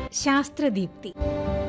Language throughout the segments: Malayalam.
ശാസ്ത്രദീപ്തി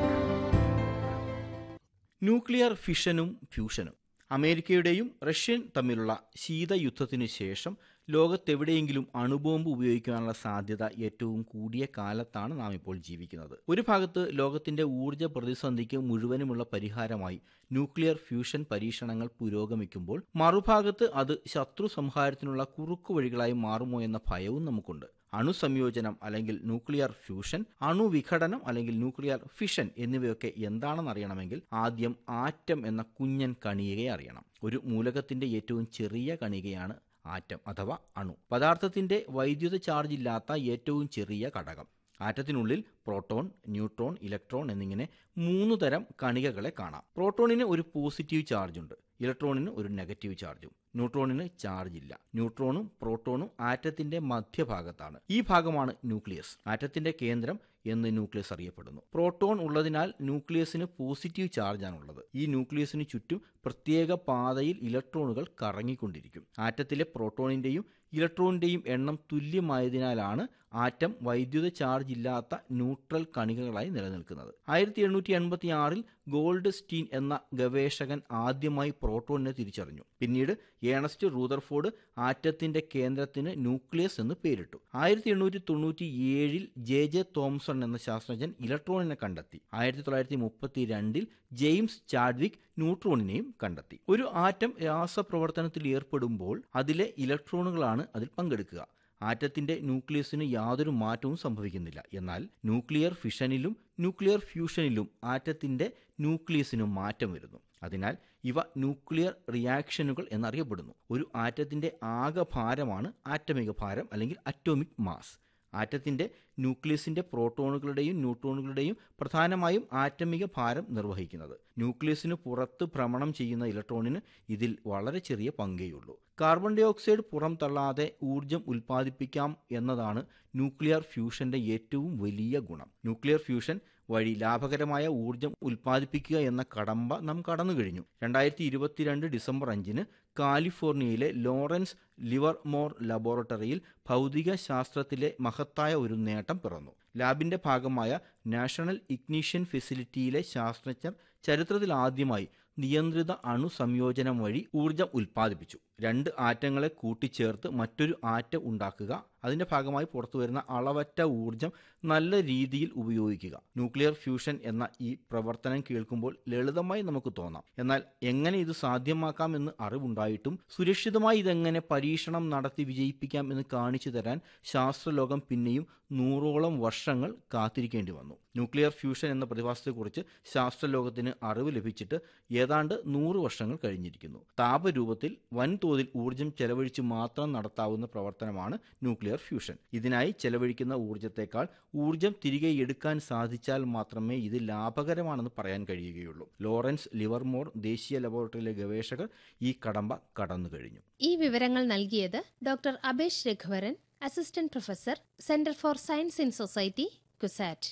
ന്യൂക്ലിയർ ഫിഷനും ഫ്യൂഷനും അമേരിക്കയുടെയും റഷ്യൻ തമ്മിലുള്ള ശീതയുദ്ധത്തിനു ശേഷം ലോകത്തെവിടെയെങ്കിലും അണുബോംബ് ഉപയോഗിക്കാനുള്ള സാധ്യത ഏറ്റവും കൂടിയ കാലത്താണ് നാം ഇപ്പോൾ ജീവിക്കുന്നത് ഒരു ഭാഗത്ത് ലോകത്തിന്റെ ഊർജ്ജ പ്രതിസന്ധിക്ക് മുഴുവനുമുള്ള പരിഹാരമായി ന്യൂക്ലിയർ ഫ്യൂഷൻ പരീക്ഷണങ്ങൾ പുരോഗമിക്കുമ്പോൾ മറുഭാഗത്ത് അത് ശത്രു സംഹാരത്തിനുള്ള കുറുക്കുവഴികളായി മാറുമോ എന്ന ഭയവും നമുക്കുണ്ട് അണുസംയോജനം അല്ലെങ്കിൽ ന്യൂക്ലിയർ ഫ്യൂഷൻ അണുവിഘടനം അല്ലെങ്കിൽ ന്യൂക്ലിയർ ഫിഷൻ എന്നിവയൊക്കെ എന്താണെന്ന് അറിയണമെങ്കിൽ ആദ്യം ആറ്റം എന്ന കുഞ്ഞൻ കണികയെ അറിയണം ഒരു മൂലകത്തിന്റെ ഏറ്റവും ചെറിയ കണികയാണ് ആറ്റം അഥവാ അണു പദാർത്ഥത്തിന്റെ വൈദ്യുത ചാർജ് ഇല്ലാത്ത ഏറ്റവും ചെറിയ ഘടകം ആറ്റത്തിനുള്ളിൽ പ്രോട്ടോൺ ന്യൂട്രോൺ ഇലക്ട്രോൺ എന്നിങ്ങനെ മൂന്ന് തരം കണികകളെ കാണാം പ്രോട്ടോണിന് ഒരു പോസിറ്റീവ് ചാർജ് ഉണ്ട് ഇലക്ട്രോണിന് ഒരു നെഗറ്റീവ് ചാർജും ന്യൂട്രോണിന് ചാർജ് ഇല്ല ന്യൂട്രോണും പ്രോട്ടോണും ആറ്റത്തിന്റെ മധ്യഭാഗത്താണ് ഈ ഭാഗമാണ് ന്യൂക്ലിയസ് ആറ്റത്തിന്റെ കേന്ദ്രം എന്ന് ന്യൂക്ലിയസ് അറിയപ്പെടുന്നു പ്രോട്ടോൺ ഉള്ളതിനാൽ ന്യൂക്ലിയസിന് പോസിറ്റീവ് ചാർജാണുള്ളത് ഈ ന്യൂക്ലിയസിന് ചുറ്റും പ്രത്യേക പാതയിൽ ഇലക്ട്രോണുകൾ കറങ്ങിക്കൊണ്ടിരിക്കും ആറ്റത്തിലെ പ്രോട്ടോണിന്റെയും ഇലക്ട്രോണിന്റെയും എണ്ണം തുല്യമായതിനാലാണ് ആറ്റം വൈദ്യുത ചാർജ് ഇല്ലാത്ത ന്യൂട്രൽ കണികകളായി നിലനിൽക്കുന്നത് ആയിരത്തി എണ്ണൂറ്റി എൺപത്തി ആറിൽ ഗോൾഡ് സ്റ്റീൻ എന്ന ഗവേഷകൻ ആദ്യമായി പ്രോട്ടോണിനെ തിരിച്ചറിഞ്ഞു പിന്നീട് ഏണസ്റ്റ് റൂദർഫോർഡ് ആറ്റത്തിന്റെ കേന്ദ്രത്തിന് ന്യൂക്ലിയസ് എന്ന് പേരിട്ടു ആയിരത്തി എണ്ണൂറ്റി തൊണ്ണൂറ്റി ഏഴിൽ ജെ ജെ തോംസൺ എന്ന ശാസ്ത്രജ്ഞൻ ഇലക്ട്രോണിനെ കണ്ടെത്തി ആയിരത്തി തൊള്ളായിരത്തി മുപ്പത്തി രണ്ടിൽ ജെയിംസ് ചാഡ്വിക് ന്യൂട്രോണിനെയും കണ്ടെത്തി ഒരു ആറ്റം രാസപ്രവർത്തനത്തിൽ ഏർപ്പെടുമ്പോൾ അതിലെ ഇലക്ട്രോണുകളാണ് അതിൽ പങ്കെടുക്കുക ആറ്റത്തിന്റെ ന്യൂക്ലിയസിന് യാതൊരു മാറ്റവും സംഭവിക്കുന്നില്ല എന്നാൽ ന്യൂക്ലിയർ ഫിഷനിലും ന്യൂക്ലിയർ ഫ്യൂഷനിലും ആറ്റത്തിന്റെ ന്യൂക്ലിയസിന് മാറ്റം വരുന്നു അതിനാൽ ഇവ ന്യൂക്ലിയർ റിയാക്ഷനുകൾ എന്നറിയപ്പെടുന്നു ഒരു ആറ്റത്തിന്റെ ആകെ ഭാരമാണ് ആറ്റമിക ഭാരം അല്ലെങ്കിൽ അറ്റോമിക് മാസ് ആറ്റത്തിന്റെ ന്യൂക്ലിയസിന്റെ പ്രോട്ടോണുകളുടെയും ന്യൂട്രോണുകളുടെയും പ്രധാനമായും ആറ്റമിക ഭാരം നിർവഹിക്കുന്നത് ന്യൂക്ലിയസിന് പുറത്ത് ഭ്രമണം ചെയ്യുന്ന ഇലക്ട്രോണിന് ഇതിൽ വളരെ ചെറിയ പങ്കേയുള്ളൂ കാർബൺ ഡൈ ഓക്സൈഡ് പുറം തള്ളാതെ ഊർജം ഉൽപ്പാദിപ്പിക്കാം എന്നതാണ് ന്യൂക്ലിയർ ഫ്യൂഷന്റെ ഏറ്റവും വലിയ ഗുണം ന്യൂക്ലിയർ ഫ്യൂഷൻ വഴി ലാഭകരമായ ഊർജം ഉൽപ്പാദിപ്പിക്കുക എന്ന കടമ്പ നാം കടന്നു കഴിഞ്ഞു രണ്ടായിരത്തി ഇരുപത്തിരണ്ട് ഡിസംബർ അഞ്ചിന് കാലിഫോർണിയയിലെ ലോറൻസ് ലിവർമോർ ലബോറട്ടറിയിൽ ഭൗതിക ശാസ്ത്രത്തിലെ മഹത്തായ ഒരു നേട്ടം പിറന്നു ലാബിന്റെ ഭാഗമായ നാഷണൽ ഇഗ്നീഷ്യൻ ഫെസിലിറ്റിയിലെ ശാസ്ത്രജ്ഞർ ചരിത്രത്തിൽ ആദ്യമായി നിയന്ത്രിത അണുസംയോജനം വഴി ഊർജം ഉൽപ്പാദിപ്പിച്ചു രണ്ട് ആറ്റങ്ങളെ കൂട്ടിച്ചേർത്ത് മറ്റൊരു ആറ്റം ഉണ്ടാക്കുക അതിന്റെ ഭാഗമായി പുറത്തുവരുന്ന അളവറ്റ ഊർജം നല്ല രീതിയിൽ ഉപയോഗിക്കുക ന്യൂക്ലിയർ ഫ്യൂഷൻ എന്ന ഈ പ്രവർത്തനം കേൾക്കുമ്പോൾ ലളിതമായി നമുക്ക് തോന്നാം എന്നാൽ എങ്ങനെ ഇത് സാധ്യമാക്കാം എന്ന് അറിവുണ്ടായിട്ടും സുരക്ഷിതമായി ഇതെങ്ങനെ പരീക്ഷണം നടത്തി വിജയിപ്പിക്കാം എന്ന് കാണിച്ചു തരാൻ ശാസ്ത്രലോകം പിന്നെയും നൂറോളം വർഷങ്ങൾ കാത്തിരിക്കേണ്ടി വന്നു ന്യൂക്ലിയർ ഫ്യൂഷൻ എന്ന പ്രതിഭാസത്തെക്കുറിച്ച് ശാസ്ത്രലോകത്തിന് അറിവ് ലഭിച്ചിട്ട് ഏതാണ്ട് നൂറ് വർഷങ്ങൾ കഴിഞ്ഞിരിക്കുന്നു താപരൂപത്തിൽ വൻതോതിൽ ഊർജം ചെലവഴിച്ച് മാത്രം നടത്താവുന്ന പ്രവർത്തനമാണ് ന്യൂക്ലിയർ ഫ്യൂഷൻ ഇതിനായി ചെലവഴിക്കുന്ന ഊർജത്തെക്കാൾ ഊർജം തിരികെ എടുക്കാൻ സാധിച്ചാൽ മാത്രമേ ഇത് ലാഭകരമാണെന്ന് പറയാൻ കഴിയുകയുള്ളൂ ലോറൻസ് ലിവർമോർ ദേശീയ ലബോറട്ടറിയിലെ ഗവേഷകർ ഈ കടമ്പ കടന്നു കഴിഞ്ഞു ഈ വിവരങ്ങൾ നൽകിയത് doctor Abesh Raghuvaran assistant professor centre for science in society CUSAT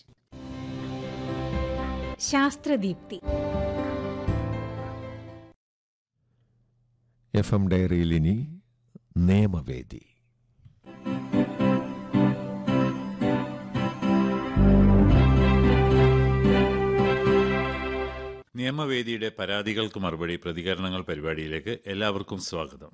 ശാസ്ത്രദീപ്തി എഫ് എം ഡയറിയിൽ ഇനി നിയമവേദി നിയമവേദിയുടെ പരാതികൾക്ക് മറുപടി പ്രതികരണങ്ങൾ പരിപാടിയിലേക്ക് എല്ലാവർക്കും സ്വാഗതം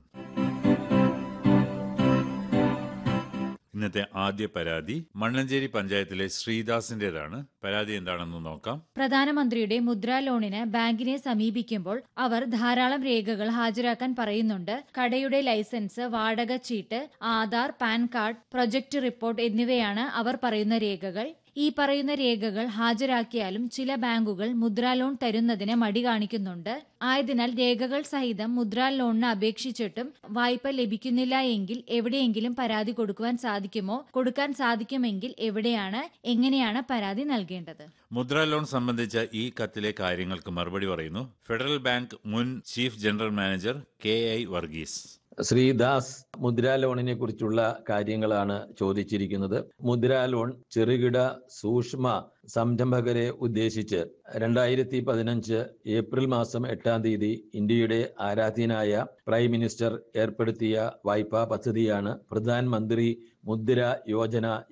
ഇന്നത്തെ ആദ്യ പരാതി മണ്ണഞ്ചേരി പഞ്ചായത്തിലെ ശ്രീദാസിന്റേതാണ് പരാതി എന്താണെന്ന് നോക്കാം പ്രധാനമന്ത്രിയുടെ മുദ്രാ ലോണിന് ബാങ്കിനെ സമീപിക്കുമ്പോൾ അവർ ധാരാളം രേഖകൾ ഹാജരാക്കാൻ പറയുന്നുണ്ട് കടയുടെ ലൈസൻസ് വാടക ചീട്ട് Aadhaar PAN card project report എന്നിവയാണ് അവർ പറയുന്ന രേഖകൾ ഈ പറയുന്ന രേഖകൾ ഹാജരാക്കിയാലും ചില ബാങ്കുകൾ മുദ്രാ ലോൺ തരുന്നതിന് മടി കാണിക്കുന്നുണ്ട് ആയതിനാൽ രേഖകൾ സഹിതം മുദ്രാ ലോണിന് അപേക്ഷിച്ചിട്ടും വായ്പ ലഭിക്കുന്നില്ല എങ്കിൽ എവിടെയെങ്കിലും പരാതി കൊടുക്കുവാൻ സാധിക്കുമോ കൊടുക്കാൻ സാധിക്കുമെങ്കിൽ എവിടെയാണ് എങ്ങനെയാണ് പരാതി നൽകേണ്ടത് മുദ്രാ ലോൺ സംബന്ധിച്ച ഈ കത്തിലെ കാര്യങ്ങൾക്ക് മറുപടി പറയുന്നു ഫെഡറൽ ബാങ്ക് മുൻ chief general manager K I Varghese Sreedas Mudra ലോണിനെ കുറിച്ചുള്ള കാര്യങ്ങളാണ് ചോദിച്ചിരിക്കുന്നത് മുദ്രാ ലോൺ ചെറുകിട സൂക്ഷ്മ സംരംഭകരെ ഉദ്ദേശിച്ച് രണ്ടായിരത്തി പതിനഞ്ച് ഏപ്രിൽ മാസം എട്ടാം തീയതി ഇന്ത്യയുടെ ആരാധ്യനായ പ്രൈം മിനിസ്റ്റർ ഏർപ്പെടുത്തിയ വായ്പാ പദ്ധതിയാണ് പ്രധാൻ മന്ത്രി മുദ്ര യോജന